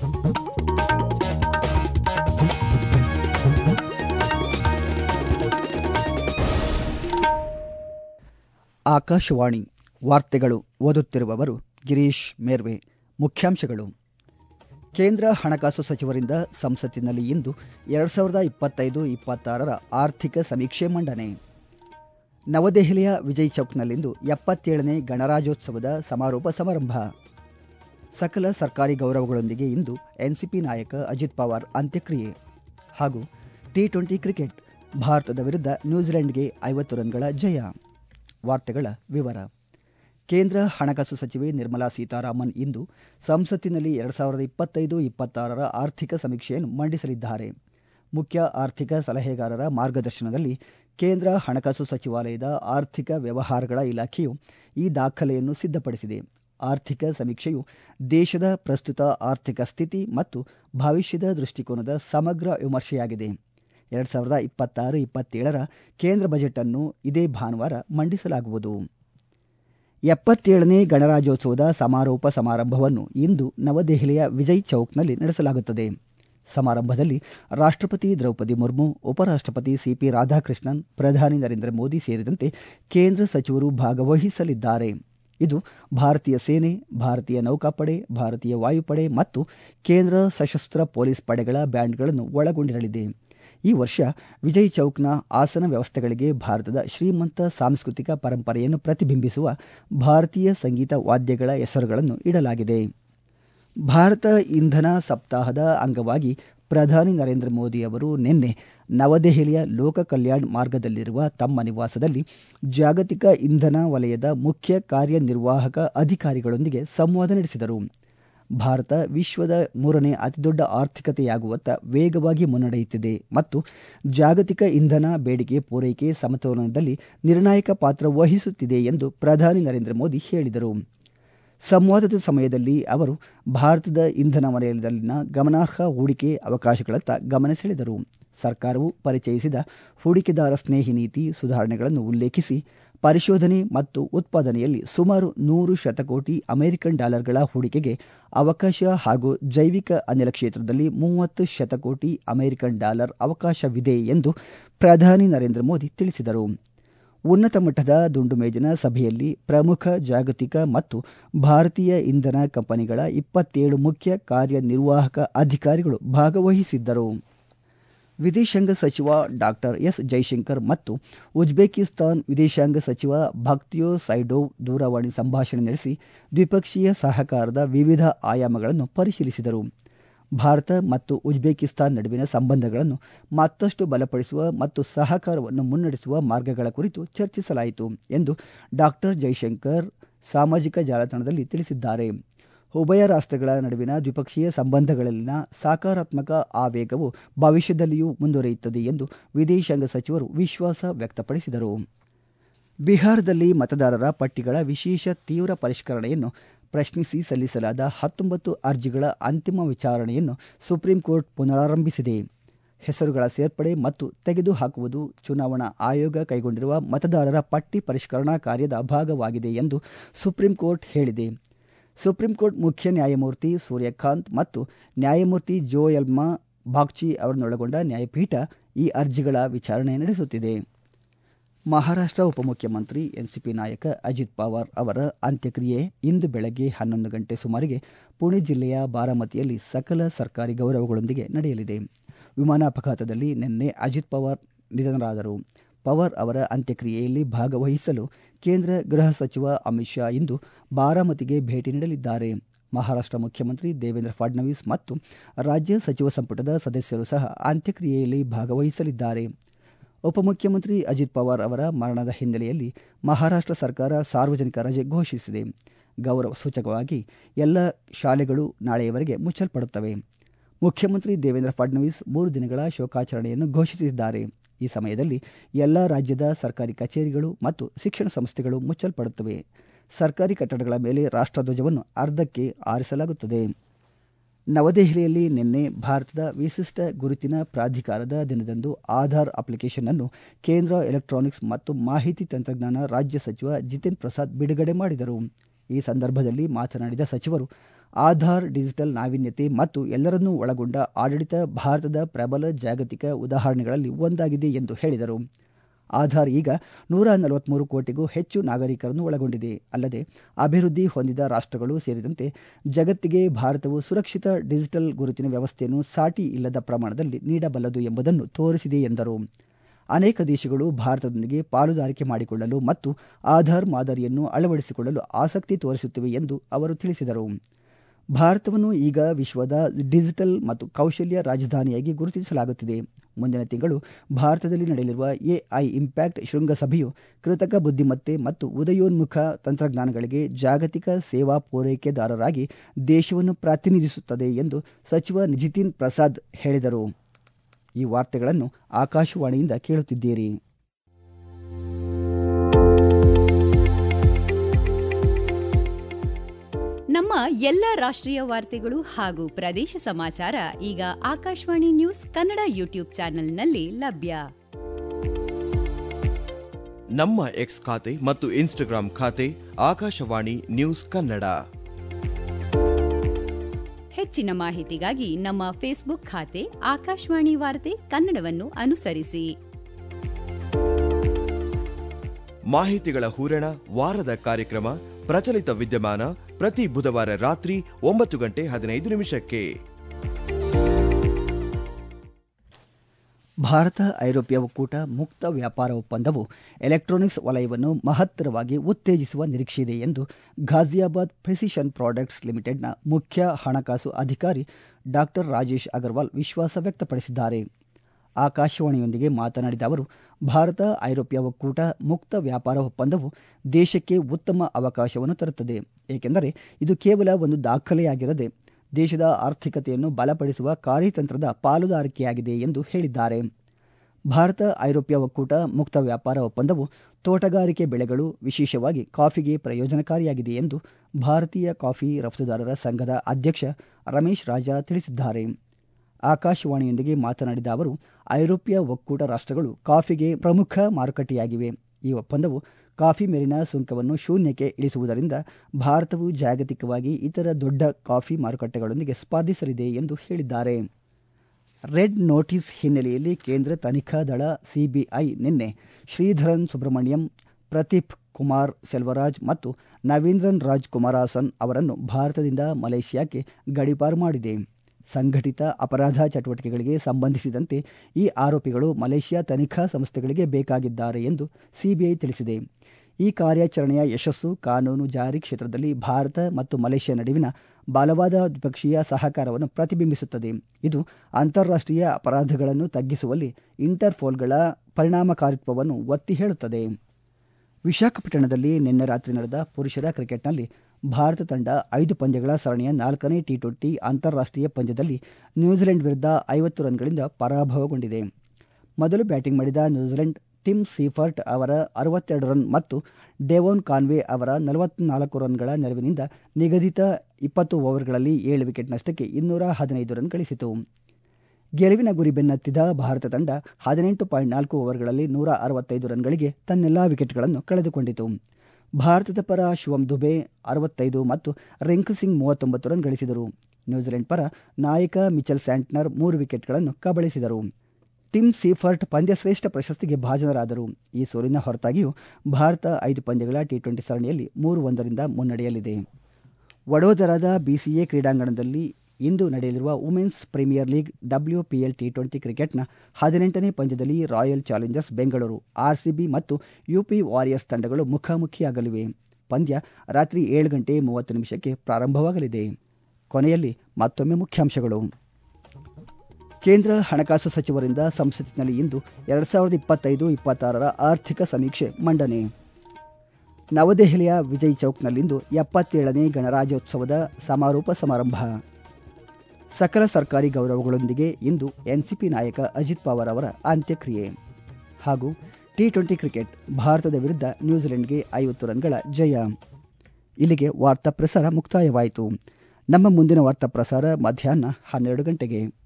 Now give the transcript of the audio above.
ಆಕಾಶವಾಣಿ ವಾರ್ತೆಗಳು ಓದುತ್ತಿರುವವರು ಗಿರೀಶ್ ಮೇರ್ವೆ ಮುಖ್ಯಾಂಶಗಳು ಕೇಂದ್ರ ಹಣಕಾಸು ಸಚಿವರಿಂದ ಸಂಸತ್ತಿನಲ್ಲಿ ಇಂದು ಎರಡು ಸಾವಿರದ ಇಪ್ಪತ್ತೈದು ಇಪ್ಪತ್ತಾರರ ಆರ್ಥಿಕ ಸಮೀಕ್ಷೆ ಮಂಡನೆ ನವದೆಹಲಿಯ ವಿಜಯ್ ಚೌಕ್ನಲ್ಲಿಂದು ಎಪ್ಪತ್ತೇಳನೇ ಗಣರಾಜ್ಯೋತ್ಸವದ ಸಮಾರೋಪ ಸಮಾರಂಭ ಸಕಲ ಸರ್ಕಾರಿ ಗೌರವಗಳೊಂದಿಗೆ ಇಂದು ಎನ್ಸಿಪಿ ನಾಯಕ ಅಜಿತ್ ಪವಾರ್ ಅಂತ್ಯಕ್ರಿಯೆ ಹಾಗೂ ಟಿ ಟ್ವೆಂಟಿ ಕ್ರಿಕೆಟ್ ಭಾರತದ ವಿರುದ್ಧ ನ್ಯೂಜಿಲೆಂಡ್ಗೆ ಐವತ್ತು ರನ್ಗಳ ಜಯ ವಾರ್ತೆಗಳ ವಿವರ ಕೇಂದ್ರ ಹಣಕಾಸು ಸಚಿವೆ ನಿರ್ಮಲಾ ಸೀತಾರಾಮನ್ ಇಂದು ಸಂಸತ್ತಿನಲ್ಲಿ ಎರಡು ಸಾವಿರದ ಇಪ್ಪತ್ತೈದು ಇಪ್ಪತ್ತಾರರ ಆರ್ಥಿಕ ಸಮೀಕ್ಷೆಯನ್ನು ಮಂಡಿಸಲಿದ್ದಾರೆ ಮುಖ್ಯ ಆರ್ಥಿಕ ಸಲಹೆಗಾರರ ಮಾರ್ಗದರ್ಶನದಲ್ಲಿ ಕೇಂದ್ರ ಹಣಕಾಸು ಸಚಿವಾಲಯದ ಆರ್ಥಿಕ ವ್ಯವಹಾರಗಳ ಇಲಾಖೆಯು ಈ ದಾಖಲೆಯನ್ನು ಸಿದ್ಧಪಡಿಸಿದೆ ಆರ್ಥಿಕ ಸಮೀಕ್ಷೆಯು ದೇಶದ ಪ್ರಸ್ತುತ ಆರ್ಥಿಕ ಸ್ಥಿತಿ ಮತ್ತು ಭವಿಷ್ಯದ ದೃಷ್ಟಿಕೋನದ ಸಮಗ್ರ ವಿಮರ್ಶೆಯಾಗಿದೆ ಎರಡು ಸಾವಿರದ ಇಪ್ಪತ್ತಾರು ಇಪ್ಪತ್ತೇಳರ ಕೇಂದ್ರ ಬಜೆಟ್ ಅನ್ನು ಇದೇ ಭಾನುವಾರ ಮಂಡಿಸಲಾಗುವುದು ಎಪ್ಪತ್ತೇಳನೇ ಗಣರಾಜ್ಯೋತ್ಸವದ ಸಮಾರೋಪ ಸಮಾರಂಭವನ್ನು ಇಂದು ನವದೆಹಲಿಯ ವಿಜಯ್ ಚೌಕ್ನಲ್ಲಿ ನಡೆಸಲಾಗುತ್ತದೆ ಸಮಾರಂಭದಲ್ಲಿ ರಾಷ್ಟ್ರಪತಿ ದ್ರೌಪದಿ ಮುರ್ಮು ಉಪರಾಷ್ಟ್ರಪತಿ ಸಿಪಿ ರಾಧಾಕೃಷ್ಣನ್ ಪ್ರಧಾನಿ ನರೇಂದ್ರ ಮೋದಿ ಸೇರಿದಂತೆ ಕೇಂದ್ರ ಸಚಿವರು ಭಾಗವಹಿಸಲಿದ್ದಾರೆ ಇದು ಭಾರತೀಯ ಸೇನೆ ಭಾರತೀಯ ನೌಕಾಪಡೆ ಭಾರತೀಯ ವಾಯುಪಡೆ ಮತ್ತು ಕೇಂದ್ರ ಸಶಸ್ತ್ರ ಪೊಲೀಸ್ ಪಡೆಗಳ ಬ್ಯಾಂಡ್ಗಳನ್ನು ಒಳಗೊಂಡಿರಲಿದೆ ಈ ವರ್ಷ ವಿಜಯ್ ಚೌಕ್ನ ಆಸನ ವ್ಯವಸ್ಥೆಗಳಿಗೆ ಭಾರತದ ಶ್ರೀಮಂತ ಸಾಂಸ್ಕೃತಿಕ ಪರಂಪರೆಯನ್ನು ಪ್ರತಿಬಿಂಬಿಸುವ ಭಾರತೀಯ ಸಂಗೀತ ವಾದ್ಯಗಳ ಹೆಸರುಗಳನ್ನು ಇಡಲಾಗಿದೆ ಭಾರತ ಇಂಧನ ಸಪ್ತಾಹದ ಅಂಗವಾಗಿ ಪ್ರಧಾನಿ ನರೇಂದ್ರ ಮೋದಿ ಅವರು ನಿನ್ನೆ ನವದೆಹಲಿಯ ಲೋಕ ಕಲ್ಯಾಣ್ ಮಾರ್ಗದಲ್ಲಿರುವ ತಮ್ಮ ನಿವಾಸದಲ್ಲಿ ಜಾಗತಿಕ ಇಂಧನ ವಲಯದ ಮುಖ್ಯ ಕಾರ್ಯನಿರ್ವಾಹಕ ಅಧಿಕಾರಿಗಳೊಂದಿಗೆ ಸಂವಾದ ನಡೆಸಿದರು ಭಾರತ ವಿಶ್ವದ ಮೂರನೇ ಅತಿದೊಡ್ಡ ಆರ್ಥಿಕತೆಯಾಗುವತ್ತ ವೇಗವಾಗಿ ಮುನ್ನಡೆಯುತ್ತಿದೆ ಮತ್ತು ಜಾಗತಿಕ ಇಂಧನ ಬೇಡಿಕೆ ಪೂರೈಕೆ ಸಮತೋಲನದಲ್ಲಿ ನಿರ್ಣಾಯಕ ಪಾತ್ರ ವಹಿಸುತ್ತಿದೆ ಎಂದು ಪ್ರಧಾನಿ ನರೇಂದ್ರ ಮೋದಿ ಹೇಳಿದರು ಸಂವಾದದ ಸಮಯದಲ್ಲಿ ಅವರು ಭಾರತದ ಇಂಧನ ವಲಯದಲ್ಲಿನ ಗಮನಾರ್ಹ ಹೂಡಿಕೆ ಅವಕಾಶಗಳತ್ತ ಗಮನ ಸೆಳೆದರು ಸರ್ಕಾರವು ಪರಿಚಯಿಸಿದ ಹೂಡಿಕೆದಾರ ಸ್ನೇಹಿ ನೀತಿ ಸುಧಾರಣೆಗಳನ್ನು ಉಲ್ಲೇಖಿಸಿ ಪರಿಶೋಧನೆ ಮತ್ತು ಉತ್ಪಾದನೆಯಲ್ಲಿ ಸುಮಾರು ನೂರು ಶತಕೋಟಿ ಅಮೆರಿಕನ್ ಡಾಲರ್ಗಳ ಹೂಡಿಕೆಗೆ ಅವಕಾಶ ಹಾಗೂ ಜೈವಿಕ ಅನಿಲ ಕ್ಷೇತ್ರದಲ್ಲಿ ಮೂವತ್ತು ಶತಕೋಟಿ ಅಮೆರಿಕನ್ ಡಾಲರ್ ಅವಕಾಶವಿದೆ ಎಂದು ಪ್ರಧಾನಿ ನರೇಂದ್ರ ಮೋದಿ ತಿಳಿಸಿದರು ಉನ್ನತ ಮಟ್ಟದ ದುಂಡು ಮೇಜಿನ ಸಭೆಯಲ್ಲಿ ಪ್ರಮುಖ ಜಾಗತಿಕ ಮತ್ತು ಭಾರತೀಯ ಇಂಧನ ಕಂಪನಿಗಳ ಇಪ್ಪತ್ತೇಳು ಮುಖ್ಯ ಕಾರ್ಯನಿರ್ವಾಹಕ ಅಧಿಕಾರಿಗಳು ಭಾಗವಹಿಸಿದ್ದರು ವಿದೇಶಾಂಗ ಸಚಿವ ಡಾಕ್ಟರ್ ಎಸ್ ಜೈಶಂಕರ್ ಮತ್ತು ಉಜ್ಬೇಕಿಸ್ತಾನ್ ವಿದೇಶಾಂಗ ಸಚಿವ ಭಕ್ತಿಯೋ ಸೈಡೋವ್ ದೂರವಾಣಿ ಸಂಭಾಷಣೆ ನಡೆಸಿ ದ್ವಿಪಕ್ಷೀಯ ಸಹಕಾರದ ವಿವಿಧ ಆಯಾಮಗಳನ್ನು ಪರಿಶೀಲಿಸಿದರು ಭಾರತ ಮತ್ತು ಉಜ್ಬೇಕಿಸ್ತಾನ್ ನಡುವಿನ ಸಂಬಂಧಗಳನ್ನು ಮತ್ತಷ್ಟು ಬಲಪಡಿಸುವ ಮತ್ತು ಸಹಕಾರವನ್ನು ಮುನ್ನಡೆಸುವ ಮಾರ್ಗಗಳ ಕುರಿತು ಚರ್ಚಿಸಲಾಯಿತು ಎಂದು ಡಾಕ್ಟರ್ ಜೈಶಂಕರ್ ಸಾಮಾಜಿಕ ಜಾಲತಾಣದಲ್ಲಿ ತಿಳಿಸಿದ್ದಾರೆ ಉಭಯ ರಾಷ್ಟ್ರಗಳ ನಡುವಿನ ದ್ವಿಪಕ್ಷೀಯ ಸಂಬಂಧಗಳಲ್ಲಿನ ಸಕಾರಾತ್ಮಕ ಆವೇಗವು ಭವಿಷ್ಯದಲ್ಲಿಯೂ ಮುಂದುವರಿಯುತ್ತದೆ ಎಂದು ವಿದೇಶಾಂಗ ಸಚಿವರು ವಿಶ್ವಾಸ ವ್ಯಕ್ತಪಡಿಸಿದರು ಬಿಹಾರದಲ್ಲಿ ಮತದಾರರ ಪಟ್ಟಿಗಳ ವಿಶೇಷ ತೀವ್ರ ಪರಿಷ್ಕರಣೆಯನ್ನು ಪ್ರಶ್ನಿಸಿ ಸಲ್ಲಿಸಲಾದ ಹತ್ತೊಂಬತ್ತು ಅರ್ಜಿಗಳ ಅಂತಿಮ ವಿಚಾರಣೆಯನ್ನು ಸುಪ್ರೀಂ ಕೋರ್ಟ್ ಪುನರಾರಂಭಿಸಿದೆ ಹೆಸರುಗಳ ಸೇರ್ಪಡೆ ಮತ್ತು ತೆಗೆದುಹಾಕುವುದು ಚುನಾವಣಾ ಆಯೋಗ ಕೈಗೊಂಡಿರುವ ಮತದಾರರ ಪಟ್ಟಿ ಪರಿಷ್ಕರಣಾ ಕಾರ್ಯದ ಭಾಗವಾಗಿದೆ ಎಂದು ಸುಪ್ರೀಂ ಕೋರ್ಟ್ ಹೇಳಿದೆ ಸುಪ್ರೀಂ ಕೋರ್ಟ್ ಮುಖ್ಯ ನ್ಯಾಯಮೂರ್ತಿ ಸೂರ್ಯಕಾಂತ್ ಮತ್ತು ನ್ಯಾಯಮೂರ್ತಿ ಜೋ ಎಲ್ಮಾ ಬಾಗ್ಚಿ ಅವರನ್ನೊಳಗೊಂಡ ನ್ಯಾಯಪೀಠ ಈ ಅರ್ಜಿಗಳ ವಿಚಾರಣೆ ನಡೆಸುತ್ತಿದೆ ಮಹಾರಾಷ್ಟ್ರ ಉಪಮುಖ್ಯಮಂತ್ರಿ ಎನ್ಸಿಪಿ ನಾಯಕ ಅಜಿತ್ ಪವಾರ್ ಅವರ ಅಂತ್ಯಕ್ರಿಯೆ ಇಂದು ಬೆಳಗ್ಗೆ ಹನ್ನೊಂದು ಗಂಟೆ ಸುಮಾರಿಗೆ ಪುಣೆ ಜಿಲ್ಲೆಯ ಬಾರಾಮತಿಯಲ್ಲಿ ಸಕಲ ಸರ್ಕಾರಿ ಗೌರವಗಳೊಂದಿಗೆ ನಡೆಯಲಿದೆ ವಿಮಾನ ಅಪಘಾತದಲ್ಲಿ ನಿನ್ನೆ ಅಜಿತ್ ಪವಾರ್ ನಿಧನರಾದರು ಪವಾರ್ ಅವರ ಅಂತ್ಯಕ್ರಿಯೆಯಲ್ಲಿ ಭಾಗವಹಿಸಲು ಕೇಂದ್ರ ಗೃಹ ಸಚಿವ ಅಮಿತ್ ಶಾ ಇಂದು ಬಾರಾಮತಿಗೆ ಭೇಟಿ ನೀಡಲಿದ್ದಾರೆ ಮಹಾರಾಷ್ಟ್ರ ಮುಖ್ಯಮಂತ್ರಿ ದೇವೇಂದ್ರ ಫಡ್ನವೀಸ್ ಮತ್ತು ರಾಜ್ಯ ಸಚಿವ ಸಂಪುಟದ ಸದಸ್ಯರು ಸಹ ಅಂತ್ಯಕ್ರಿಯೆಯಲ್ಲಿ ಭಾಗವಹಿಸಲಿದ್ದಾರೆ ಉಪಮುಖ್ಯಮಂತ್ರಿ ಅಜಿತ್ ಪವಾರ್ ಅವರ ಮರಣದ ಹಿನ್ನೆಲೆಯಲ್ಲಿ ಮಹಾರಾಷ್ಟ್ರ ಸರ್ಕಾರ ಸಾರ್ವಜನಿಕ ರಜೆ ಘೋಷಿಸಿದೆ ಗೌರವ ಸೂಚಕವಾಗಿ ಎಲ್ಲ ಶಾಲೆಗಳು ನಾಳೆಯವರೆಗೆ ಮುಚ್ಚಲ್ಪಡುತ್ತವೆ ಮುಖ್ಯಮಂತ್ರಿ ದೇವೇಂದ್ರ ಫಡ್ನವೀಸ್ ಮೂರು ದಿನಗಳ ಶೋಕಾಚರಣೆಯನ್ನು ಘೋಷಿಸಿದ್ದಾರೆ ಈ ಸಮಯದಲ್ಲಿ ಎಲ್ಲ ರಾಜ್ಯದ ಸರ್ಕಾರಿ ಕಚೇರಿಗಳು ಮತ್ತು ಶಿಕ್ಷಣ ಸಂಸ್ಥೆಗಳು ಮುಚ್ಚಲ್ಪಡುತ್ತವೆ ಸರ್ಕಾರಿ ಕಟ್ಟಡಗಳ ಮೇಲೆ ರಾಷ್ಟ್ರಧ್ವಜವನ್ನು ಅರ್ಧಕ್ಕೆ ಆರಿಸಲಾಗುತ್ತದೆ ನವದೆಹಲಿಯಲ್ಲಿ ನಿನ್ನೆ ಭಾರತದ ವಿಶಿಷ್ಟ ಗುರುತಿನ ಪ್ರಾಧಿಕಾರದ ದಿನದಂದು ಆಧಾರ್ ಅಪ್ಲಿಕೇಶನ್ ಅನ್ನು ಕೇಂದ್ರ ಎಲೆಕ್ಟ್ರಾನಿಕ್ಸ್ ಮತ್ತು ಮಾಹಿತಿ ತಂತ್ರಜ್ಞಾನ ರಾಜ್ಯ ಸಚಿವ ಜಿತೇನ್ ಪ್ರಸಾದ್ ಬಿಡುಗಡೆ ಮಾಡಿದರು ಈ ಸಂದರ್ಭದಲ್ಲಿ ಮಾತನಾಡಿದ ಸಚಿವರು ಆಧಾರ್ ಡಿಜಿಟಲ್ ನಾವೀನ್ಯತೆ ಮತ್ತು ಎಲ್ಲರನ್ನೂ ಒಳಗೊಂಡ ಆಡಳಿತ ಭಾರತದ ಪ್ರಬಲ ಜಾಗತಿಕ ಉದಾಹರಣೆಗಳಲ್ಲಿ ಒಂದಾಗಿದೆ ಎಂದು ಹೇಳಿದರು ಆಧಾರ್ ಈಗ ನೂರ ನಲವತ್ಮೂರು ಕೋಟಿಗೂ ಹೆಚ್ಚು ನಾಗರಿಕರನ್ನು ಒಳಗೊಂಡಿದೆ ಅಲ್ಲದೆ ಅಭಿವೃದ್ಧಿ ಹೊಂದಿದ ರಾಷ್ಟ್ರಗಳು ಸೇರಿದಂತೆ ಜಗತ್ತಿಗೆ ಭಾರತವು ಸುರಕ್ಷಿತ ಡಿಜಿಟಲ್ ಗುರುತಿನ ವ್ಯವಸ್ಥೆಯನ್ನು ಸಾಟಿ ಇಲ್ಲದ ಪ್ರಮಾಣದಲ್ಲಿ ನೀಡಬಲ್ಲದು ಎಂಬುದನ್ನು ತೋರಿಸಿದೆ ಎಂದರು ಅನೇಕ ದೇಶಗಳು ಭಾರತದೊಂದಿಗೆ ಪಾಲುದಾರಿಕೆ ಮಾಡಿಕೊಳ್ಳಲು ಮತ್ತು ಆಧಾರ್ ಮಾದರಿಯನ್ನು ಅಳವಡಿಸಿಕೊಳ್ಳಲು ಆಸಕ್ತಿ ತೋರಿಸುತ್ತಿವೆ ಎಂದು ಅವರು ತಿಳಿಸಿದರು ಭಾರತವನ್ನು ಈಗ ವಿಶ್ವದ ಡಿಜಿಟಲ್ ಮತ್ತು ಕೌಶಲ್ಯ ರಾಜಧಾನಿಯಾಗಿ ಗುರುತಿಸಲಾಗುತ್ತಿದೆ ಮುಂದಿನ ತಿಂಗಳು ಭಾರತದಲ್ಲಿ ನಡೆಯಲಿರುವ ಎಐ ಇಂಪ್ಯಾಕ್ಟ್ ಶೃಂಗಸಭೆಯು ಕೃತಕ ಬುದ್ಧಿಮತ್ತೆ ಮತ್ತು ಉದಯೋನ್ಮುಖ ತಂತ್ರಜ್ಞಾನಗಳಿಗೆ ಜಾಗತಿಕ ಸೇವಾ ಪೂರೈಕೆದಾರರಾಗಿ ದೇಶವನ್ನು ಪ್ರತಿನಿಧಿಸುತ್ತದೆ ಎಂದು ಸಚಿವ ನಿಜಿತಿನ್ ಪ್ರಸಾದ್ ಹೇಳಿದರು ಈ ವಾರ್ತೆಗಳನ್ನು ಆಕಾಶವಾಣಿಯಿಂದ ಕೇಳುತ್ತಿದ್ದೀರಿ ನಮ್ಮ ಎಲ್ಲ ರಾಷ್ಟ್ರೀಯ ವಾರ್ತೆಗಳು ಹಾಗೂ ಪ್ರದೇಶ ಸಮಾಚಾರ ಈಗ ಆಕಾಶವಾಣಿ ನ್ಯೂಸ್ ಕನ್ನಡ ಯೂಟ್ಯೂಬ್ ಚಾನೆಲ್ನಲ್ಲಿ ಲಭ್ಯ ನಮ್ಮ ಎಕ್ಸ್ ಖಾತೆ ಮತ್ತು ಇನ್ಸ್ಟಾಗ್ರಾಂ ಖಾತೆ ಆಕಾಶವಾಣಿ ನ್ಯೂಸ್ ಕನ್ನಡ ಹೆಚ್ಚಿನ ಮಾಹಿತಿಗಾಗಿ ನಮ್ಮ ಫೇಸ್ಬುಕ್ ಖಾತೆ ಆಕಾಶವಾಣಿ ವಾರ್ತೆ ಕನ್ನಡವನ್ನು ಅನುಸರಿಸಿ ಮಾಹಿತಿಗಳ ಹೂರಣ ವಾರದ ಕಾರ್ಯಕ್ರಮ ಪ್ರಚಲಿತ ವಿದ್ಯಮಾನ ಪ್ರತಿ ಬುಧವಾರ ರಾತ್ರಿ ಒಂಬತ್ತು ಗಂಟೆ ಹದಿನೈದು ನಿಮಿಷಕ್ಕೆ ಭಾರತ ಐರೋಪ್ಯ ಒಕ್ಕೂಟ ಮುಕ್ತ ವ್ಯಾಪಾರ ಒಪ್ಪಂದವು ಎಲೆಕ್ಟ್ರಾನಿಕ್ಸ್ ವಲಯವನ್ನು ಮಹತ್ತರವಾಗಿ ಉತ್ತೇಜಿಸುವ ನಿರೀಕ್ಷೆಯಿದೆ ಎಂದು ಘಾಜಿಯಾಬಾದ್ ಪ್ರೆಸಿಷನ್ ಪ್ರಾಡಕ್ಟ್ಸ್ ಲಿಮಿಟೆಡ್ನ ಮುಖ್ಯ ಹಣಕಾಸು ಅಧಿಕಾರಿ ಡಾಕ್ಟರ್ ರಾಜೇಶ್ ಅಗರ್ವಾಲ್ ವಿಶ್ವಾಸ ವ್ಯಕ್ತಪಡಿಸಿದ್ದಾರೆ ಆಕಾಶವಾಣಿಯೊಂದಿಗೆ ಮಾತನಾಡಿದ ಅವರು ಭಾರತ ಐರೋಪ್ಯ ಒಕ್ಕೂಟ ಮುಕ್ತ ವ್ಯಾಪಾರ ಒಪ್ಪಂದವು ದೇಶಕ್ಕೆ ಉತ್ತಮ ಅವಕಾಶವನ್ನು ತರುತ್ತದೆ ಏಕೆಂದರೆ ಇದು ಕೇವಲ ಒಂದು ದಾಖಲೆಯಾಗಿರದೆ ದೇಶದ ಆರ್ಥಿಕತೆಯನ್ನು ಬಲಪಡಿಸುವ ಕಾರ್ಯತಂತ್ರದ ಪಾಲುದಾರಿಕೆಯಾಗಿದೆ ಎಂದು ಹೇಳಿದ್ದಾರೆ ಭಾರತ ಐರೋಪ್ಯ ಒಕ್ಕೂಟ ಮುಕ್ತ ವ್ಯಾಪಾರ ಒಪ್ಪಂದವು ತೋಟಗಾರಿಕೆ ಬೆಳೆಗಳು ವಿಶೇಷವಾಗಿ ಕಾಫಿಗೆ ಪ್ರಯೋಜನಕಾರಿಯಾಗಿದೆ ಎಂದು ಭಾರತೀಯ ಕಾಫಿ ರಫ್ತುದಾರರ ಸಂಘದ ಅಧ್ಯಕ್ಷ ರಮೇಶ್ ರಾಜಾ ತಿಳಿಸಿದ್ದಾರೆ ಆಕಾಶವಾಣಿಯೊಂದಿಗೆ ಮಾತನಾಡಿದ ಅವರು ಐರೋಪ್ಯ ಒಕ್ಕೂಟ ರಾಷ್ಟ್ರಗಳು ಕಾಫಿಗೆ ಪ್ರಮುಖ ಮಾರುಕಟ್ಟೆಯಾಗಿವೆ ಈ ಒಪ್ಪಂದವು ಕಾಫಿ ಮೇಲಿನ ಸುಂಕವನ್ನು ಶೂನ್ಯಕ್ಕೆ ಇಳಿಸುವುದರಿಂದ ಭಾರತವು ಜಾಗತಿಕವಾಗಿ ಇತರ ದೊಡ್ಡ ಕಾಫಿ ಮಾರುಕಟ್ಟೆಗಳೊಂದಿಗೆ ಸ್ಪರ್ಧಿಸಲಿದೆ ಎಂದು ಹೇಳಿದ್ದಾರೆ ರೆಡ್ ನೋಟಿಸ್ ಹಿನ್ನೆಲೆಯಲ್ಲಿ ಕೇಂದ್ರ ತನಿಖಾ ದಳ ಸಿಬಿಐ ನಿನ್ನೆ ಶ್ರೀಧರನ್ ಸುಬ್ರಹ್ಮಣ್ಯಂ ಪ್ರದೀಪ್ ಕುಮಾರ್ ಸೆಲ್ವರಾಜ್ ಮತ್ತು ನವೀಂದ್ರನ್ ರಾಜ್ ಕುಮಾರಾಸನ್ ಅವರನ್ನು ಭಾರತದಿಂದ ಮಲೇಷ್ಯಾಕ್ಕೆ ಗಡಿಪಾರು ಮಾಡಿದೆ ಸಂಘಟಿತ ಅಪರಾಧ ಚಟುವಟಿಕೆಗಳಿಗೆ ಸಂಬಂಧಿಸಿದಂತೆ ಈ ಆರೋಪಿಗಳು ಮಲೇಷ್ಯಾ ತನಿಖಾ ಸಂಸ್ಥೆಗಳಿಗೆ ಬೇಕಾಗಿದ್ದಾರೆ ಎಂದು ಸಿಬಿಐ ತಿಳಿಸಿದೆ ಈ ಕಾರ್ಯಾಚರಣೆಯ ಯಶಸ್ಸು ಕಾನೂನು ಜಾರಿ ಕ್ಷೇತ್ರದಲ್ಲಿ ಭಾರತ ಮತ್ತು ಮಲೇಷ್ಯಾ ನಡುವಿನ ಬಲವಾದ ದ್ವಿಪಕ್ಷೀಯ ಸಹಕಾರವನ್ನು ಪ್ರತಿಬಿಂಬಿಸುತ್ತದೆ ಇದು ಅಂತಾರಾಷ್ಟ್ರೀಯ ಅಪರಾಧಗಳನ್ನು ತಗ್ಗಿಸುವಲ್ಲಿ ಇಂಟರ್ಪೋಲ್ಗಳ ಪರಿಣಾಮಕಾರಿತ್ವವನ್ನು ಒತ್ತಿ ಹೇಳುತ್ತದೆ ವಿಶಾಖಪಟ್ಟಣದಲ್ಲಿ ನಿನ್ನೆ ರಾತ್ರಿ ನಡೆದ ಪುರುಷರ ಕ್ರಿಕೆಟ್ನಲ್ಲಿ ಭಾರತ ತಂಡ ಐದು ಪಂದ್ಯಗಳ ಸರಣಿಯ ನಾಲ್ಕನೇ ಟಿ ಟ್ವೆಂಟಿ ಅಂತಾರಾಷ್ಟ್ರೀಯ ಪಂದ್ಯದಲ್ಲಿ ನ್ಯೂಜಿಲೆಂಡ್ ವಿರುದ್ಧ ಐವತ್ತು ರನ್ಗಳಿಂದ ಪರಾಭವಗೊಂಡಿದೆ ಮೊದಲು ಬ್ಯಾಟಿಂಗ್ ಮಾಡಿದ ನ್ಯೂಜಿಲೆಂಡ್ ಟಿಮ್ ಸೀಫರ್ಟ್ ಅವರ ಅರವತ್ತೆರಡು ರನ್ ಮತ್ತು ಡೆವೋನ್ ಕಾನ್ವೆ ಅವರ ನಲವತ್ನಾಲ್ಕು ರನ್ಗಳ ನೆರವಿನಿಂದ ನಿಗದಿತ ಇಪ್ಪತ್ತು ಓವರ್ಗಳಲ್ಲಿ ಏಳು ವಿಕೆಟ್ ನಷ್ಟಕ್ಕೆ ಇನ್ನೂರ ಹದಿನೈದು ರನ್ ಗಳಿಸಿತು ಗೆಲುವಿನ ಗುರಿ ಬೆನ್ನತ್ತಿದ ಭಾರತ ತಂಡ ಹದಿನೆಂಟು ಪಾಯಿಂಟ್ ನಾಲ್ಕು ಓವರ್ಗಳಲ್ಲಿ ನೂರ ಅರವತ್ತೈದು ರನ್ಗಳಿಗೆ ತನ್ನೆಲ್ಲಾ ವಿಕೆಟ್ಗಳನ್ನು ಕಳೆದುಕೊಂಡಿತು ಭಾರತದ ಪರ ಶಿವಂ ದುಬೆ ಅರವತ್ತೈದು ಮತ್ತು ರಿಂಕ್ ಸಿಂಗ್ ಮೂವತ್ತೊಂಬತ್ತು ರನ್ ಗಳಿಸಿದರು ನ್ಯೂಜಿಲೆಂಡ್ ಪರ ನಾಯಕ ಮಿಚೆಲ್ ಸ್ಯಾಂಟ್ನರ್ ಮೂರು ವಿಕೆಟ್ಗಳನ್ನು ಕಬಳಿಸಿದರು ಟಿಮ್ ಸೀಫರ್ಟ್ ಪಂದ್ಯಶ್ರೇಷ್ಠ ಪ್ರಶಸ್ತಿಗೆ ಭಾಜನರಾದರು ಈ ಸೋಲಿನ ಹೊರತಾಗಿಯೂ ಭಾರತ ಐದು ಪಂದ್ಯಗಳ ಟಿ ಟ್ವೆಂಟಿ ಸರಣಿಯಲ್ಲಿ ಮೂರು ಒಂದರಿಂದ ಮುನ್ನಡೆಯಲಿದೆ ವಡೋದರಾದ ಬಿಸಿಎ ಕ್ರೀಡಾಂಗಣದಲ್ಲಿ ಇಂದು ನಡೆಯಲಿರುವ women's premier league WPL T twenty ಕ್ರಿಕೆಟ್ನ ಹದಿನೆಂಟನೇ ಪಂದ್ಯದಲ್ಲಿ ರಾಯಲ್ ಚಾಲೆಂಜರ್ಸ್ ಬೆಂಗಳೂರು ಆರ್ಸಿಬಿ ಮತ್ತು ಯುಪಿ ವಾರಿಯರ್ಸ್ ತಂಡಗಳು ಮುಖಾಮುಖಿಯಾಗಲಿವೆ ಪಂದ್ಯ ರಾತ್ರಿ ಏಳು ಗಂಟೆ ಮೂವತ್ತು ನಿಮಿಷಕ್ಕೆ ಪ್ರಾರಂಭವಾಗಲಿದೆ ಕೊನೆಯಲ್ಲಿ ಮತ್ತೊಮ್ಮೆ ಮುಖ್ಯಾಂಶಗಳು ಕೇಂದ್ರ ಹಣಕಾಸು ಸಚಿವರಿಂದ ಸಂಸತ್ತಿನಲ್ಲಿ ಇಂದು ಎರಡು ಸಾವಿರದ ಇಪ್ಪತ್ತೈದು ಇಪ್ಪತ್ತಾರರ ಆರ್ಥಿಕ ಸಮೀಕ್ಷೆ ಮಂಡನೆ ನವದೆಹಲಿಯ ವಿಜಯ್ ಚೌಕ್ನಲ್ಲಿಂದು ಎಪ್ಪತ್ತೇಳನೇ ಗಣರಾಜ್ಯೋತ್ಸವದ ಸಮಾರೋಪ ಸಮಾರಂಭ ಸಕಲ ಸರ್ಕಾರಿ ಗೌರವಗಳೊಂದಿಗೆ ಇಂದು ಎನ್ಸಿಪಿ ನಾಯಕ ಅಜಿತ್ ಪವಾರ್ ಅವರ ಅಂತ್ಯಕ್ರಿಯೆ ಹಾಗೂ ಟಿ ಟ್ವೆಂಟಿ ಕ್ರಿಕೆಟ್ ಭಾರತದ ವಿರುದ್ಧ ನ್ಯೂಜಿಲೆಂಡ್ಗೆ ಐವತ್ತು ರನ್ಗಳ ಜಯ ಇಲ್ಲಿಗೆ ವಾರ್ತಾ ಪ್ರಸಾರ ಮುಕ್ತಾಯವಾಯಿತು ನಮ್ಮ ಮುಂದಿನ ವಾರ್ತಾ ಪ್ರಸಾರ ಮಧ್ಯಾಹ್ನ ಹನ್ನೆರಡು ಗಂಟೆಗೆ